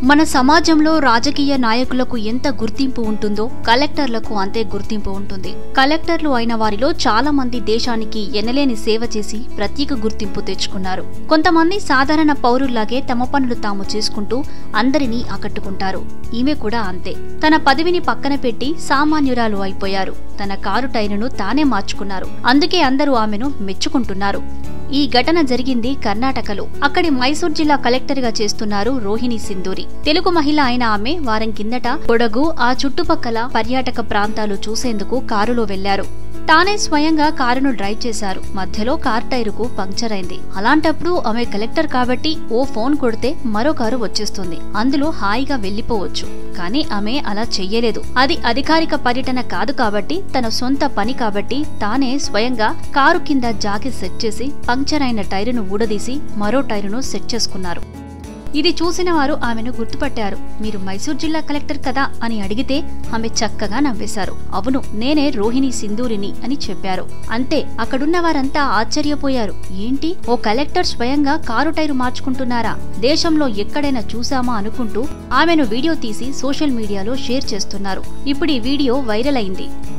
మన సమాజంలో రాజకీయ నాయకులకు ఎంత గుర్తింపు ఉంటుందో కలెక్టర్లకు అంతే గుర్తింపు ఉంటుంది కలెక్టర్లు అయిన వారిలో చాలా మంది దేశానికి ఎనలేని సేవ చేసి ప్రత్యేక గుర్తింపు తెచ్చుకున్నారు కొంతమంది సాధారణ పౌరుల్లాగే తమ పనులు తాము చేసుకుంటూ అందరినీ ఆకట్టుకుంటారు ఈమె కూడా అంతే తన పదవిని పక్కన పెట్టి సామాన్యురాలు అయిపోయారు తన కారు టైరును తానే మార్చుకున్నారు అందుకే అందరూ ఆమెను మెచ్చుకుంటున్నారు ఈ ఘటన జరిగింది కర్ణాటకలో అక్కడి మైసూర్ జిల్లా కలెక్టర్ గా చేస్తున్నారు రోహిణి సింధూరి తెలుగు మహిళ అయిన ఆమె వారం కిందట కొడగు ఆ చుట్టుపక్కల పర్యాటక ప్రాంతాలు చూసేందుకు కారులో వెళ్లారు తానే స్వయంగా కారును డ్రైవ్ చేశారు మధ్యలో కార్ టైరుకు పంక్చర్ అయింది అలాంటప్పుడు ఆమె కలెక్టర్ కాబట్టి ఓ ఫోన్ కొడితే మరో కారు వచ్చేస్తుంది అందులో హాయిగా వెళ్లిపోవచ్చు కానీ ఆమె అలా చెయ్యలేదు అది అధికారిక పర్యటన కాదు కాబట్టి తన సొంత పని కాబట్టి తానే స్వయంగా కారు కింద జాకి సెట్ చేసి పంక్చర్ అయిన టైరును ఊడదీసి మరో టైరును సెట్ చేసుకున్నారు ఇది చూసిన వారు ఆమెను గుర్తుపట్టారు మీరు మైసూర్ జిల్లా కలెక్టర్ కదా అని అడిగితే ఆమె చక్కగా నవ్వేశారు అవును నేనే రోహిణి సింధూరిని అని చెప్పారు అంతే అక్కడున్న వారంతా ఆశ్చర్యపోయారు ఏంటి ఓ కలెక్టర్ స్వయంగా కారు టైరు మార్చుకుంటున్నారా దేశంలో ఎక్కడైనా చూసామా అనుకుంటూ ఆమెను వీడియో తీసి సోషల్ మీడియాలో షేర్ చేస్తున్నారు ఇప్పుడు ఈ వీడియో వైరల్ అయింది